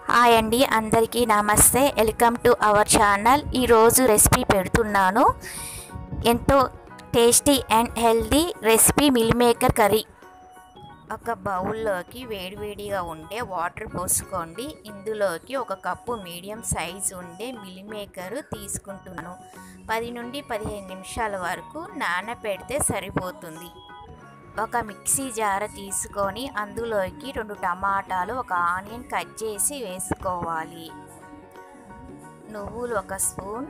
hi అండి అందరికీ నమస్తే వెల్కమ్ టు అవర్ ఛానల్ ఈరోజు రెసిపీ పెడుతున్నాను ఎంతో tasty and healthy recipe meal maker curry ఒక బౌల్లోకి వేడివేడిగా ఉండే వాటర్ పోసుకోండి ఇందులోకి ఒక కప్పు మీడియం సైజ్ ఉండే మిల్ మేకర్ తీసుకుంటున్నాను పది నుండి పదిహేను నిమిషాల వరకు నానబెడితే సరిపోతుంది ఒక మిక్సీ జార తీసుకొని అందులోకి రెండు టమాటాలు ఒక ఆనియన్ కట్ చేసి వేసుకోవాలి నువ్వులు ఒక స్పూన్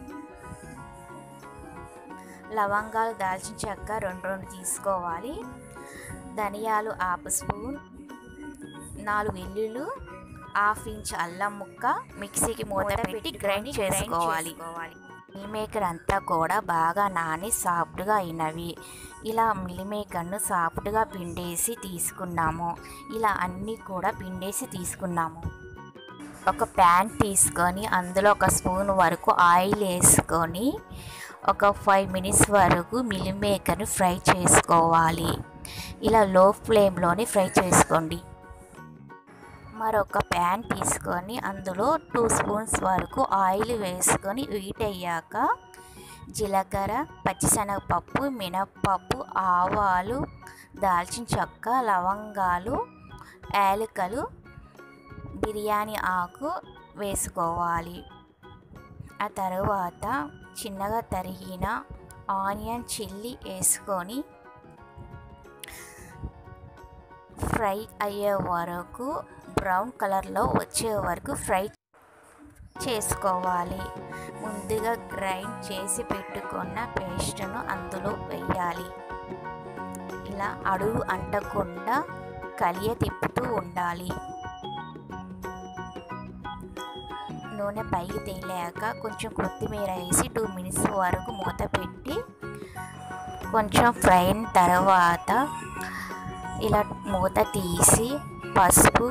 లవంగాలు దాల్చిన చెక్క రెండు రెండు తీసుకోవాలి ధనియాలు హాఫ్ స్పూన్ నాలుగు వెల్లుల్లి హాఫ్ ఇంచ్ అల్లం ముక్క మిక్సీకి మూత పెట్టి గ్రైండ్ చేసుకోవాలి మిల్ మేకర్ అంతా కూడా బాగా నాని సాఫ్ట్గా అయినవి ఇలా మిల్ మేకర్ను సాఫ్ట్గా పిండేసి తీసుకున్నాము ఇలా అన్నీ కూడా పిండేసి తీసుకున్నాము ఒక ప్యాన్ తీసుకొని అందులో ఒక స్పూన్ వరకు ఆయిల్ వేసుకొని ఒక ఫైవ్ మినిట్స్ వరకు మిల్ మేకర్ని ఫ్రై చేసుకోవాలి ఇలా లో ఫ్లేమ్లోని ఫ్రై చేసుకోండి మరొక ప్యాన్ తీసుకొని అందులో టూ స్పూన్స్ వరకు ఆయిల్ వేసుకొని హీట్ అయ్యాక జీలకర్ర పచ్చిశనగపప్పు మినప్పప్పు ఆవాలు దాల్చిన చెక్క లవంగాలు యాలకలు బిర్యానీ ఆకు వేసుకోవాలి ఆ తర్వాత చిన్నగా తరిగిన ఆనియన్ చిల్లీ వేసుకొని ఫ్రై అయ్యే వరకు బ్రౌన్ కలర్లో వచ్చే వరకు ఫ్రై చేసుకోవాలి ముందుగా గ్రైండ్ చేసి పెట్టుకున్న పేస్ట్ను అందులో వేయాలి ఇలా అడుగు అంటకుండా కలియ తిప్పుతూ ఉండాలి నూనె పైకి తేలాక కొంచెం కొత్తిమీర వేసి టూ మినిట్స్ వరకు మూత పెట్టి కొంచెం ఫ్రై అయిన తర్వాత ఇలా మూత తీసి పసుపు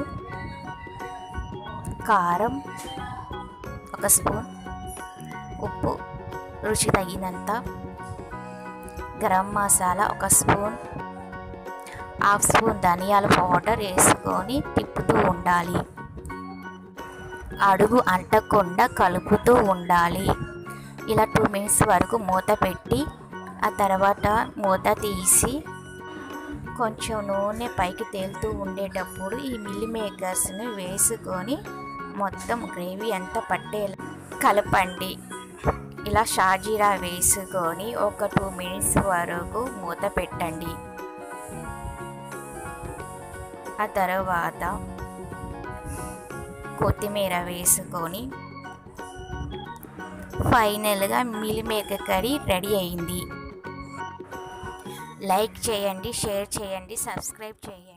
కారం ఒక స్పూన్ ఉప్పు రుచి తగినంత గరం మసాలా ఒక స్పూన్ హాఫ్ స్పూన్ ధనియాల పౌడర్ వేసుకొని తిప్పుతూ ఉండాలి అడుగు అంటకుండా కలుపుతూ ఉండాలి ఇలా టూ మినిట్స్ వరకు మూత పెట్టి ఆ తర్వాత మూత తీసి కొంచెం నూనె పైకి తేలుతూ ఉండేటప్పుడు ఈ మిల్లి మేకర్స్ని వేసుకొని మొత్తం గ్రేవీ అంతా పట్టేలా కలపండి ఇలా షాజీరా వేసుకొని ఒక టూ మినిట్స్ వరకు మూత పెట్టండి ఆ తర్వాత కొత్తిమీర వేసుకొని ఫైనల్గా మిల్ మేకర్ కర్రీ రెడీ అయింది లైక్ చేయండి షేర్ చేయండి సబ్స్క్రైబ్ చేయండి